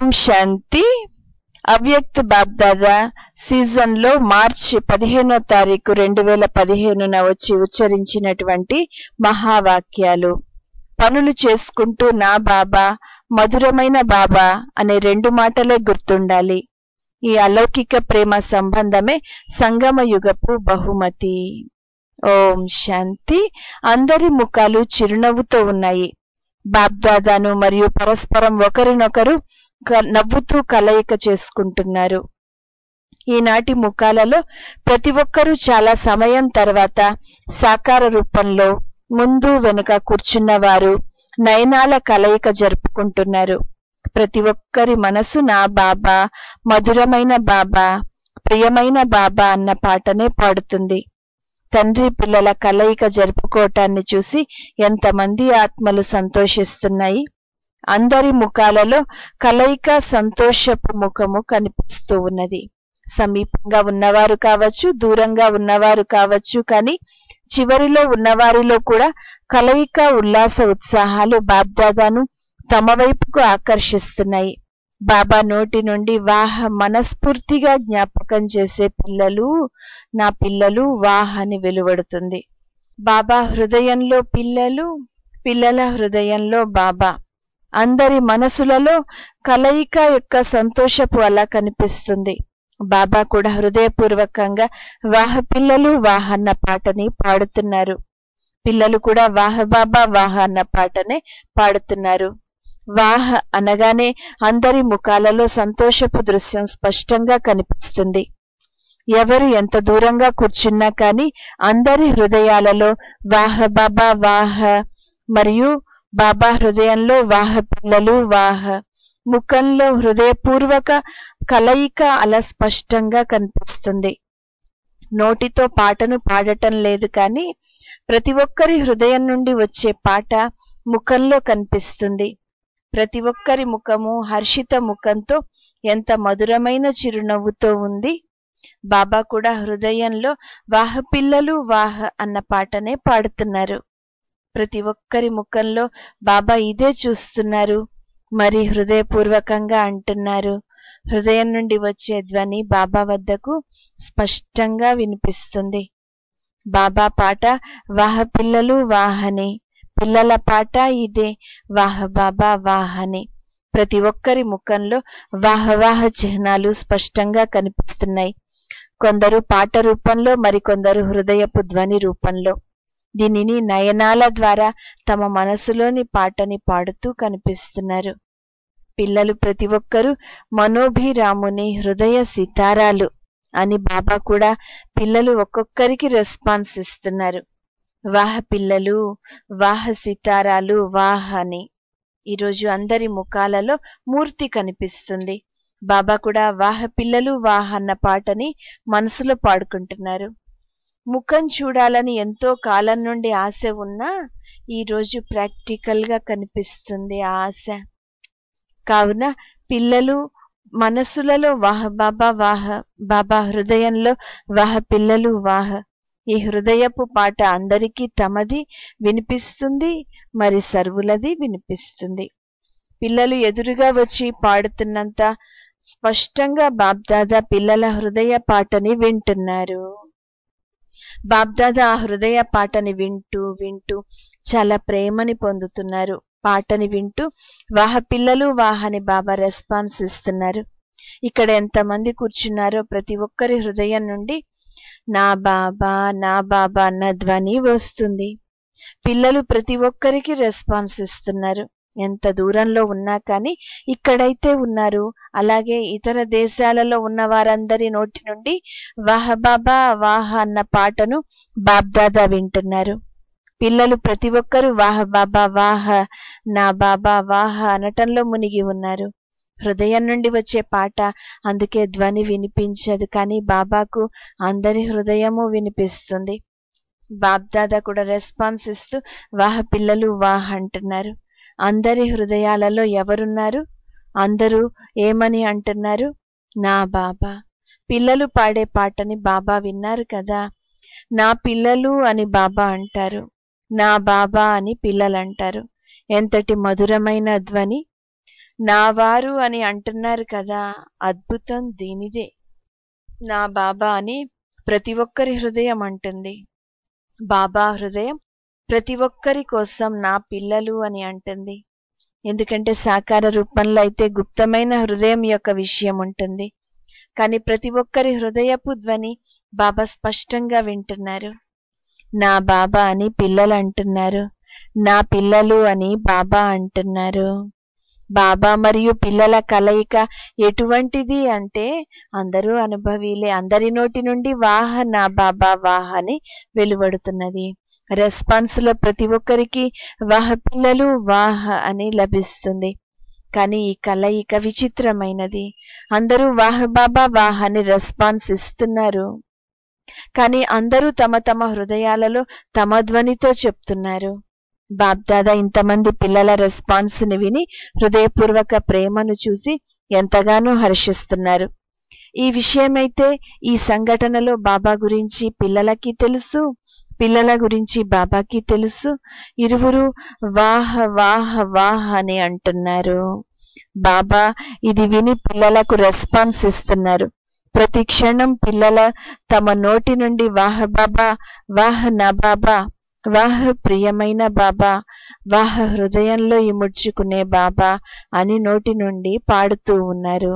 ఓం శాంతి అవ్యక్త బాబ్దాదా సీజన్ లో మార్చి పదిహేనో తారీఖు రెండు వేల పదిహేనున వచ్చి ఉచ్చరించినటువంటి మహావాక్యాలు పనులు చేసుకుంటూ నా బాబా మధురమైన బాబా అనే రెండు మాటలే గుర్తుండాలి ఈ అలౌకిక ప్రేమ సంబంధమే సంగమ యుగపు బహుమతి ఓం శాంతి అందరి ముఖాలు చిరునవ్వుతో ఉన్నాయి బాబ్దాదాను మరియు పరస్పరం ఒకరినొకరు క- నవ్వుతూ కలయిక చేసుకుంటున్నారు ఈనాటి ముఖాలలో ప్రతి ఒక్కరూ చాలా సమయం తర్వాత సాకార రూపంలో ముందు వెనుక కూర్చున్న వారు నయనాల కలయిక జరుపుకుంటున్నారు ప్రతి ఒక్కరి మనసు నా బాబా మధురమైన బాబా ప్రియమైన బాబా అన్న పాటనే పాడుతుంది తండ్రి పిల్లల కలయిక జరుపుకోవటాన్ని చూసి ఎంతమంది ఆత్మలు సంతోషిస్తున్నాయి అందరి ముఖాలలో కలయిక సంతోషపు ముఖము కనిపిస్తూ ఉన్నది సమీపంగా ఉన్నవారు కావచ్చు దూరంగా ఉన్నవారు కావచ్చు కానీ చివరిలో ఉన్నవారిలో కూడా కలయిక ఉల్లాస ఉత్సాహాలు బాబ్దాదాను తమ వైపుకు ఆకర్షిస్తున్నాయి బాబా నోటి నుండి వాహ మనస్ఫూర్తిగా జ్ఞాపకం చేసే పిల్లలు నా పిల్లలు వాహ్ అని వెలువడుతుంది బాబా హృదయంలో పిల్లలు పిల్లల హృదయంలో బాబా అందరి మనసులలో కలయిక యొక్క సంతోషపు అలా కనిపిస్తుంది బాబా కూడా హృదయపూర్వకంగా వాహ పిల్లలు వాహ అన్న పాటని పాడుతున్నారు పిల్లలు కూడా వాహ బాబా వాహ అన్న పాటనే పాడుతున్నారు వాహ అనగానే అందరి ముఖాలలో సంతోషపు దృశ్యం స్పష్టంగా కనిపిస్తుంది ఎవరు ఎంత దూరంగా కూర్చున్నా కానీ అందరి హృదయాలలో వాహ బాబా వాహ మరియు బాబా హృదయంలో వాహ పిల్లలు వాహ ముఖంలో హృదయపూర్వక కలయిక అలా స్పష్టంగా కనిపిస్తుంది నోటితో పాటను పాడటం లేదు కానీ ప్రతి ఒక్కరి హృదయం నుండి వచ్చే పాట ముఖంలో కనిపిస్తుంది ప్రతి ఒక్కరి ముఖము హర్షిత ముఖంతో ఎంత మధురమైన చిరునవ్వుతో ఉంది బాబా కూడా హృదయంలో వాహ పిల్లలు వాహ అన్న పాటనే పాడుతున్నారు ప్రతి ఒక్కరి ముఖంలో బాబా ఇదే చూస్తున్నారు మరి హృదయపూర్వకంగా అంటున్నారు హృదయం నుండి వచ్చే ధ్వని బాబా వద్దకు స్పష్టంగా వినిపిస్తుంది బాబా పాట వాహ పిల్లలు వాహని పిల్లల పాట ఇదే వాహ బాబా వాహని ప్రతి ఒక్కరి ముఖంలో వాహ వాహ చిహ్నాలు స్పష్టంగా కనిపిస్తున్నాయి కొందరు పాట రూపంలో మరికొందరు హృదయపు ధ్వని రూపంలో దీనిని నయనాల ద్వారా తమ మనసులోని పాటని పాడుతూ కనిపిస్తున్నారు పిల్లలు ప్రతి ఒక్కరూ మనోభిరాముని హృదయ సితారాలు అని బాబా కూడా పిల్లలు ఒక్కొక్కరికి రెస్పాన్స్ ఇస్తున్నారు వాహ పిల్లలు వాహ సితారాలు వాహ అని ఈరోజు అందరి ముఖాలలో మూర్తి కనిపిస్తుంది బాబా కూడా వాహ పిల్లలు వాహ అన్న పాటని మనసులో పాడుకుంటున్నారు ముఖం చూడాలని ఎంతో కాలం నుండి ఆశ ఉన్నా ఈరోజు ప్రాక్టికల్ గా కనిపిస్తుంది ఆ ఆశ కావున పిల్లలు మనసులలో వాహ బాబా వాహ బాబా హృదయంలో వాహ పిల్లలు వాహ ఈ హృదయపు పాట అందరికీ తమది వినిపిస్తుంది మరి సర్వులది వినిపిస్తుంది పిల్లలు ఎదురుగా వచ్చి పాడుతున్నంత స్పష్టంగా బాబ్దాదా పిల్లల హృదయ పాటని వింటున్నారు బాబ్దాదా ఆ హృదయ పాటని వింటూ వింటూ చాలా ప్రేమని పొందుతున్నారు పాటని వింటూ వాహ పిల్లలు వాహని బాబా రెస్పాన్స్ ఇస్తున్నారు ఇక్కడ ఎంతమంది కూర్చున్నారో ప్రతి ఒక్కరి హృదయం నుండి నా బాబా నా బాబా అన్న ధ్వని వస్తుంది పిల్లలు ప్రతి ఒక్కరికి రెస్పాన్స్ ఇస్తున్నారు ఎంత దూరంలో ఉన్నా కానీ ఇక్కడైతే ఉన్నారు అలాగే ఇతర దేశాలలో ఉన్న వారందరి నోటి నుండి వాహ బాబా వాహ అన్న పాటను బాబ్దాదా వింటున్నారు పిల్లలు ప్రతి ఒక్కరూ వాహ బాబా వాహ నా బాబా వాహ అనటంలో మునిగి ఉన్నారు హృదయం నుండి వచ్చే పాట అందుకే ధ్వని వినిపించదు కానీ బాబాకు అందరి హృదయము వినిపిస్తుంది బాబ్దాదా కూడా రెస్పాన్స్ ఇస్తూ వాహ పిల్లలు వాహ అంటున్నారు అందరి హృదయాలలో ఎవరున్నారు అందరూ ఏమని అంటున్నారు నా బాబా పిల్లలు పాడే పాటని బాబా విన్నారు కదా నా పిల్లలు అని బాబా అంటారు నా బాబా అని పిల్లలు అంటారు ఎంతటి మధురమైన ధ్వని నా వారు అని అంటున్నారు కదా అద్భుతం దీనిదే నా బాబా అని ప్రతి ఒక్కరి హృదయం అంటుంది బాబా హృదయం ప్రతి ఒక్కరి కోసం నా పిల్లలు అని అంటుంది ఎందుకంటే సాకార రూపంలో అయితే గుప్తమైన హృదయం యొక్క విషయం ఉంటుంది కానీ ప్రతి ఒక్కరి హృదయపు ధ్వని బాబా స్పష్టంగా వింటున్నారు నా బాబా అని పిల్లలు అంటున్నారు నా పిల్లలు అని బాబా అంటున్నారు బాబా మరియు పిల్లల కలయిక ఎటువంటిది అంటే అందరూ అనుభవీలే అందరి నోటి నుండి వాహ నా బాబా వాహ అని వెలువడుతున్నది రెస్పాన్స్ లో ప్రతి ఒక్కరికి వాహ పిల్లలు వాహ అని లభిస్తుంది కానీ ఈ కలయిక విచిత్రమైనది అందరూ వాహ బాబా వాహ అని రెస్పాన్స్ ఇస్తున్నారు కానీ అందరూ తమ తమ హృదయాలలో తమ ధ్వనితో చెప్తున్నారు బాబ్దాదా ఇంతమంది పిల్లల రెస్పాన్స్ ని విని హృదయపూర్వక ప్రేమను చూసి ఎంతగానో హర్షిస్తున్నారు ఈ విషయమైతే ఈ సంఘటనలో బాబా గురించి పిల్లలకి తెలుసు పిల్లల గురించి బాబాకి తెలుసు ఇరువురు వాహ వాహ వాహ అని అంటున్నారు బాబా ఇది విని పిల్లలకు రెస్పాన్స్ ఇస్తున్నారు ప్రతి క్షణం పిల్లల తమ నోటి నుండి వాహ బాబా వాహ నా బాబా వాహ ప్రియమైన బాబా వాహ హృదయంలో ఇముడ్చుకునే బాబా అని నోటి నుండి పాడుతూ ఉన్నారు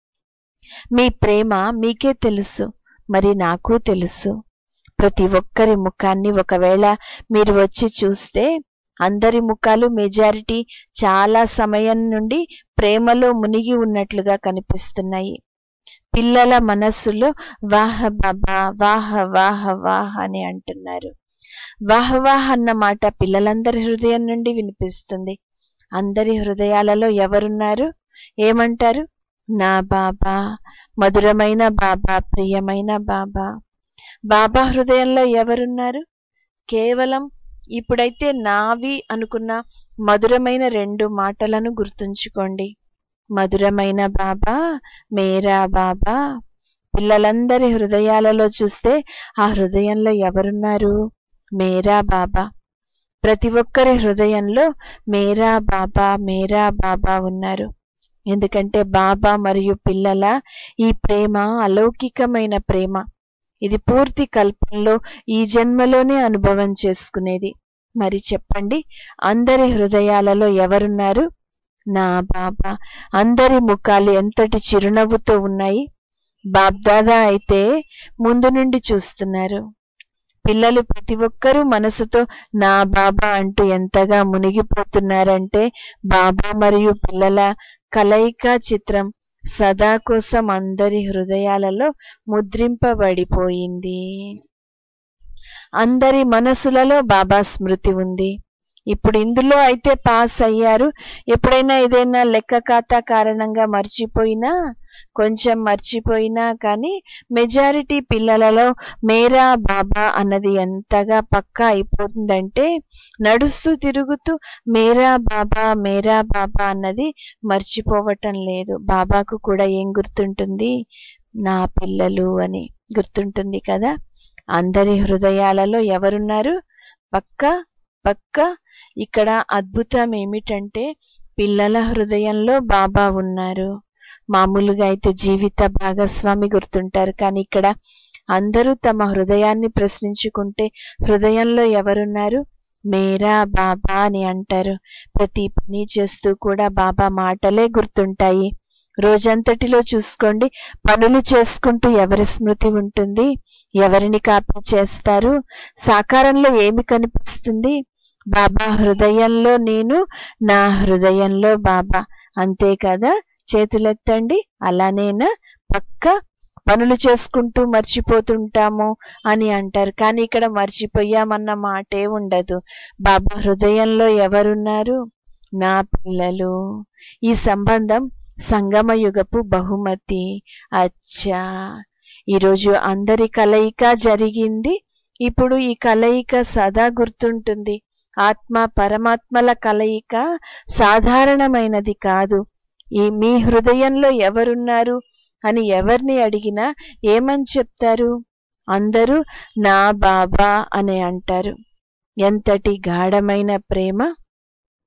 మీ ప్రేమ మీకే తెలుసు మరి నాకు తెలుసు ప్రతి ఒక్కరి ముఖాన్ని ఒకవేళ మీరు వచ్చి చూస్తే అందరి ముఖాలు మెజారిటీ చాలా సమయం నుండి ప్రేమలో మునిగి ఉన్నట్లుగా కనిపిస్తున్నాయి పిల్లల మనస్సులో వాహ బాబా వాహ వాహ వాహ అని అంటున్నారు వాహ వాహ అన్న మాట పిల్లలందరి హృదయం నుండి వినిపిస్తుంది అందరి హృదయాలలో ఎవరున్నారు ఏమంటారు నా బాబా మధురమైన బాబా ప్రియమైన బాబా బాబా హృదయంలో ఎవరున్నారు కేవలం ఇప్పుడైతే నావి అనుకున్న మధురమైన రెండు మాటలను గుర్తుంచుకోండి మధురమైన బాబా మేరా బాబా పిల్లలందరి హృదయాలలో చూస్తే ఆ హృదయంలో ఎవరున్నారు మేరా బాబా ప్రతి ఒక్కరి హృదయంలో మేరా బాబా మేరా బాబా ఉన్నారు ఎందుకంటే బాబా మరియు పిల్లల ఈ ప్రేమ అలౌకికమైన ప్రేమ ఇది పూర్తి కల్పంలో ఈ జన్మలోనే అనుభవం చేసుకునేది మరి చెప్పండి అందరి హృదయాలలో ఎవరున్నారు నా బాబా అందరి ముఖాలు ఎంతటి చిరునవ్వుతో ఉన్నాయి బాబ్దాదా అయితే ముందు నుండి చూస్తున్నారు పిల్లలు ప్రతి ఒక్కరూ మనసుతో నా బాబా అంటూ ఎంతగా మునిగిపోతున్నారంటే బాబా మరియు పిల్లల కలయిక చిత్రం సదా కోసం అందరి హృదయాలలో ముద్రింపబడిపోయింది అందరి మనసులలో బాబా స్మృతి ఉంది ఇప్పుడు ఇందులో అయితే పాస్ అయ్యారు ఎప్పుడైనా ఏదైనా లెక్క ఖాతా కారణంగా మర్చిపోయినా కొంచెం మర్చిపోయినా కానీ మెజారిటీ పిల్లలలో మేరా బాబా అన్నది ఎంతగా పక్కా అయిపోతుందంటే నడుస్తూ తిరుగుతూ మేరా బాబా మేరా బాబా అన్నది మర్చిపోవటం లేదు బాబాకు కూడా ఏం గుర్తుంటుంది నా పిల్లలు అని గుర్తుంటుంది కదా అందరి హృదయాలలో ఎవరున్నారు పక్క పక్క ఇక్కడ అద్భుతం ఏమిటంటే పిల్లల హృదయంలో బాబా ఉన్నారు మామూలుగా అయితే జీవిత భాగస్వామి గుర్తుంటారు కానీ ఇక్కడ అందరూ తమ హృదయాన్ని ప్రశ్నించుకుంటే హృదయంలో ఎవరున్నారు మేరా బాబా అని అంటారు ప్రతి పని చేస్తూ కూడా బాబా మాటలే గుర్తుంటాయి రోజంతటిలో చూసుకోండి పనులు చేసుకుంటూ ఎవరి స్మృతి ఉంటుంది ఎవరిని కాపీ చేస్తారు సాకారంలో ఏమి కనిపిస్తుంది బాబా హృదయంలో నేను నా హృదయంలో బాబా అంతే కదా చేతులెత్తండి అలానేనా పక్క పనులు చేసుకుంటూ మర్చిపోతుంటాము అని అంటారు కానీ ఇక్కడ మర్చిపోయామన్న మాటే ఉండదు బాబా హృదయంలో ఎవరున్నారు నా పిల్లలు ఈ సంబంధం సంగమయుగపు బహుమతి అచ్చా ఈరోజు అందరి కలయిక జరిగింది ఇప్పుడు ఈ కలయిక సదా గుర్తుంటుంది ఆత్మ పరమాత్మల కలయిక సాధారణమైనది కాదు ఈ మీ హృదయంలో ఎవరున్నారు అని ఎవరిని అడిగినా ఏమని చెప్తారు అందరూ నా బాబా అని అంటారు ఎంతటి గాఢమైన ప్రేమ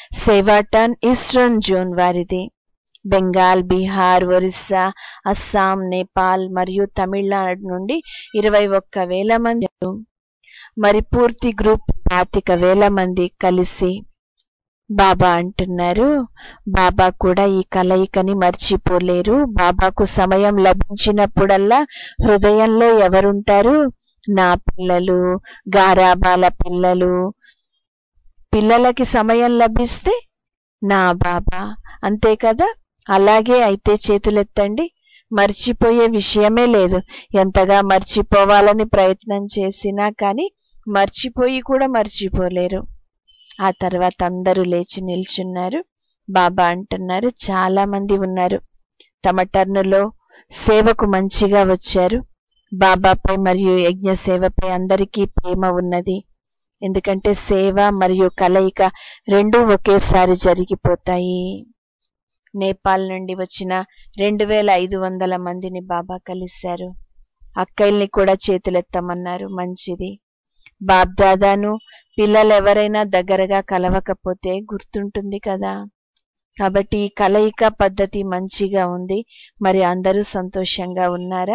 సేవా టర్న్ ఈస్టర్న్ జోన్ వారిది బెంగాల్ బీహార్ ఒరిస్సా అస్సాం నేపాల్ మరియు తమిళనాడు నుండి ఇరవై ఒక్క వేల మంది మరి పూర్తి గ్రూప్ పాతిక వేల మంది కలిసి బాబా అంటున్నారు బాబా కూడా ఈ కలయికని మర్చిపోలేరు బాబాకు సమయం లభించినప్పుడల్లా హృదయంలో ఎవరుంటారు నా పిల్లలు గారాబాల పిల్లలు పిల్లలకి సమయం లభిస్తే నా బాబా అంతే కదా అలాగే అయితే చేతులెత్తండి మర్చిపోయే విషయమే లేదు ఎంతగా మర్చిపోవాలని ప్రయత్నం చేసినా కానీ మర్చిపోయి కూడా మర్చిపోలేరు ఆ తర్వాత అందరూ లేచి నిల్చున్నారు బాబా అంటున్నారు చాలా మంది ఉన్నారు తమ టర్నులో సేవకు మంచిగా వచ్చారు బాబాపై మరియు యజ్ఞ సేవపై అందరికీ ప్రేమ ఉన్నది ఎందుకంటే సేవ మరియు కలయిక రెండూ ఒకేసారి జరిగిపోతాయి నేపాల్ నుండి వచ్చిన రెండు వేల ఐదు వందల మందిని బాబా కలిశారు అక్కయ్యల్ని కూడా చేతులెత్తమన్నారు మంచిది బాబ్దాదాను పిల్లలు ఎవరైనా దగ్గరగా కలవకపోతే గుర్తుంటుంది కదా కాబట్టి ఈ కలయిక పద్ధతి మంచిగా ఉంది మరి అందరూ సంతోషంగా ఉన్నారా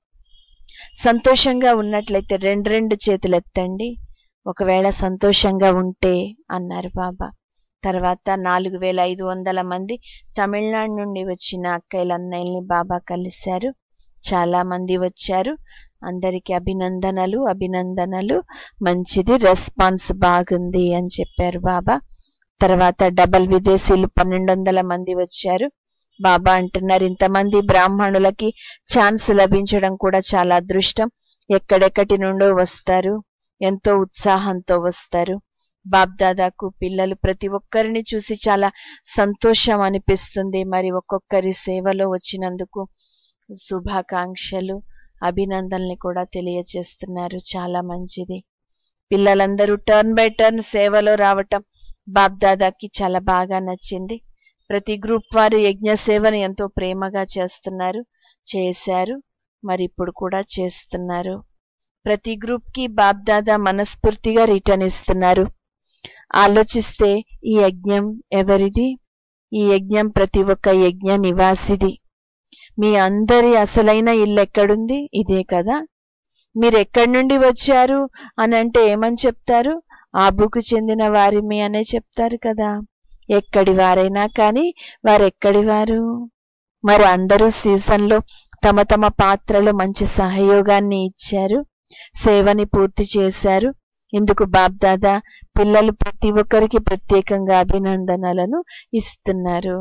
సంతోషంగా ఉన్నట్లయితే రెండు రెండు చేతులు ఎత్తండి ఒకవేళ సంతోషంగా ఉంటే అన్నారు బాబా తర్వాత నాలుగు వేల ఐదు వందల మంది తమిళనాడు నుండి వచ్చిన అక్కయ్యల అన్నయ్యల్ని బాబా కలిశారు చాలా మంది వచ్చారు అందరికి అభినందనలు అభినందనలు మంచిది రెస్పాన్స్ బాగుంది అని చెప్పారు బాబా తర్వాత డబల్ విదేశీలు పన్నెండు వందల మంది వచ్చారు బాబా అంటున్నారు ఇంతమంది బ్రాహ్మణులకి ఛాన్స్ లభించడం కూడా చాలా అదృష్టం ఎక్కడెక్కడి నుండో వస్తారు ఎంతో ఉత్సాహంతో వస్తారు బాబ్దాదాకు పిల్లలు ప్రతి ఒక్కరిని చూసి చాలా సంతోషం అనిపిస్తుంది మరి ఒక్కొక్కరి సేవలో వచ్చినందుకు శుభాకాంక్షలు అభినందనల్ని కూడా తెలియచేస్తున్నారు చాలా మంచిది పిల్లలందరూ టర్న్ బై టర్న్ సేవలో రావటం బాబ్దాదాకి చాలా బాగా నచ్చింది ప్రతి గ్రూప్ వారు యజ్ఞ సేవను ఎంతో ప్రేమగా చేస్తున్నారు చేశారు మరి ఇప్పుడు కూడా చేస్తున్నారు ప్రతి గ్రూప్ కి బాబ్దాదా మనస్ఫూర్తిగా రిటర్న్ ఇస్తున్నారు ఆలోచిస్తే ఈ యజ్ఞం ఎవరిది ఈ యజ్ఞం ప్రతి ఒక్క యజ్ఞ నివాసిది మీ అందరి అసలైన ఇల్లు ఎక్కడుంది ఇదే కదా మీరు ఎక్కడి నుండి వచ్చారు అని అంటే ఏమని చెప్తారు ఆబుకు చెందిన వారిమి అనే చెప్తారు కదా ఎక్కడి వారైనా కానీ వారెక్కడి వారు మరి అందరూ సీజన్లో తమ తమ పాత్రలో మంచి సహయోగాన్ని ఇచ్చారు సేవని పూర్తి చేశారు ఇందుకు బాబ్దాదా పిల్లలు ప్రతి ఒక్కరికి ప్రత్యేకంగా అభినందనలను ఇస్తున్నారు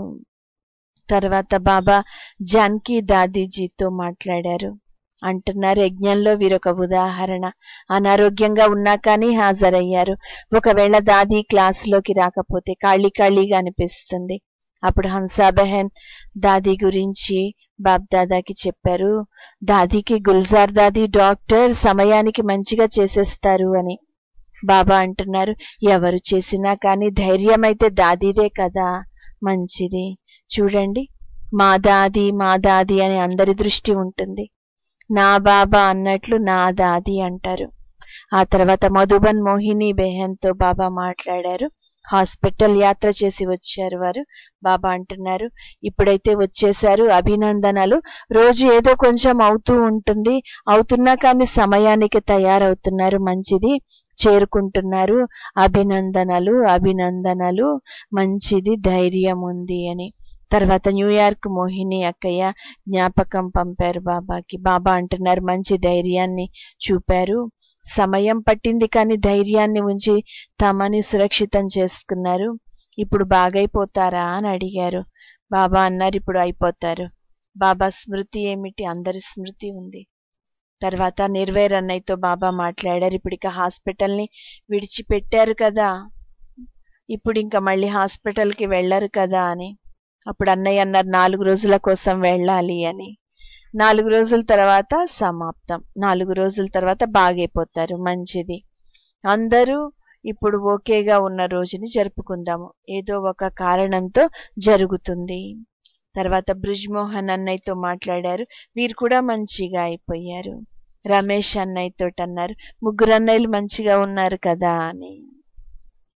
తర్వాత బాబా జాన్కీ దాదీజీతో మాట్లాడారు అంటున్నారు యజ్ఞంలో వీరొక ఉదాహరణ అనారోగ్యంగా ఉన్నా కానీ హాజరయ్యారు ఒకవేళ దాది క్లాసులోకి రాకపోతే ఖాళీ ఖాళీగా అనిపిస్తుంది అప్పుడు హంసాబెహన్ దాది గురించి బాబ్దాదాకి చెప్పారు దాదీకి గుల్జార్ దాది డాక్టర్ సమయానికి మంచిగా చేసేస్తారు అని బాబా అంటున్నారు ఎవరు చేసినా కానీ ధైర్యం అయితే దాదీదే కదా మంచిది చూడండి మా దాది మా దాది అని అందరి దృష్టి ఉంటుంది నా బాబా అన్నట్లు నా దాది అంటారు ఆ తర్వాత మధుబన్ మోహిని బెహన్తో బాబా మాట్లాడారు హాస్పిటల్ యాత్ర చేసి వచ్చారు వారు బాబా అంటున్నారు ఇప్పుడైతే వచ్చేసారు అభినందనలు రోజు ఏదో కొంచెం అవుతూ ఉంటుంది అవుతున్నా కానీ సమయానికి తయారవుతున్నారు మంచిది చేరుకుంటున్నారు అభినందనలు అభినందనలు మంచిది ధైర్యం ఉంది అని తర్వాత న్యూయార్క్ మోహిని అక్కయ్య జ్ఞాపకం పంపారు బాబాకి బాబా అంటున్నారు మంచి ధైర్యాన్ని చూపారు సమయం పట్టింది కానీ ధైర్యాన్ని ఉంచి తమని సురక్షితం చేసుకున్నారు ఇప్పుడు బాగైపోతారా అని అడిగారు బాబా అన్నారు ఇప్పుడు అయిపోతారు బాబా స్మృతి ఏమిటి అందరి స్మృతి ఉంది తర్వాత నిర్వేర్ అన్నయ్యతో బాబా మాట్లాడారు ఇప్పుడు ఇక హాస్పిటల్ని విడిచిపెట్టారు కదా ఇప్పుడు ఇంకా మళ్ళీ హాస్పిటల్కి వెళ్ళరు కదా అని అప్పుడు అన్నయ్య అన్నారు నాలుగు రోజుల కోసం వెళ్ళాలి అని నాలుగు రోజుల తర్వాత సమాప్తం నాలుగు రోజుల తర్వాత బాగైపోతారు మంచిది అందరూ ఇప్పుడు ఓకేగా ఉన్న రోజుని జరుపుకుందాము ఏదో ఒక కారణంతో జరుగుతుంది తర్వాత బ్రిజ్మోహన్ అన్నయ్యతో మాట్లాడారు వీరు కూడా మంచిగా అయిపోయారు రమేష్ అన్నయ్యతో అన్నారు ముగ్గురు అన్నయ్యలు మంచిగా ఉన్నారు కదా అని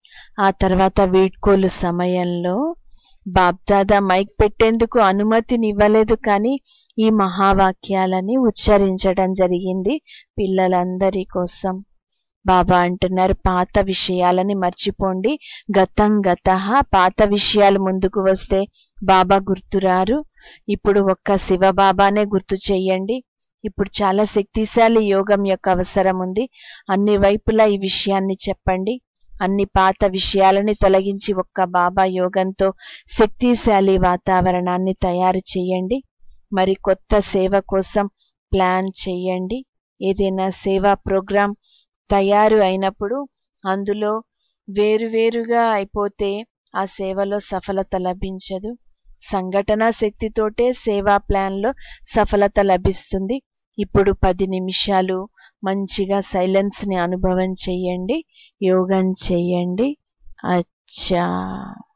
ఆ తర్వాత వీడ్కోలు సమయంలో బాబ్దాదా మైక్ పెట్టేందుకు అనుమతిని ఇవ్వలేదు కానీ ఈ మహావాక్యాలని ఉచ్చరించడం జరిగింది పిల్లలందరి కోసం బాబా అంటున్నారు పాత విషయాలని మర్చిపోండి గతం గత పాత విషయాలు ముందుకు వస్తే బాబా గుర్తురారు ఇప్పుడు ఒక్క శివబాబానే గుర్తు చేయండి ఇప్పుడు చాలా శక్తిశాలి యోగం యొక్క అవసరం ఉంది అన్ని వైపులా ఈ విషయాన్ని చెప్పండి అన్ని పాత విషయాలని తొలగించి ఒక్క బాబా యోగంతో శక్తిశాలి వాతావరణాన్ని తయారు చేయండి మరి కొత్త సేవ కోసం ప్లాన్ చేయండి ఏదైనా సేవా ప్రోగ్రాం తయారు అయినప్పుడు అందులో వేరువేరుగా అయిపోతే ఆ సేవలో సఫలత లభించదు సంఘటన శక్తితోటే సేవా ప్లాన్లో సఫలత లభిస్తుంది ఇప్పుడు పది నిమిషాలు మంచిగా సైలెన్స్ని అనుభవం చెయ్యండి యోగం చెయ్యండి అచ్చా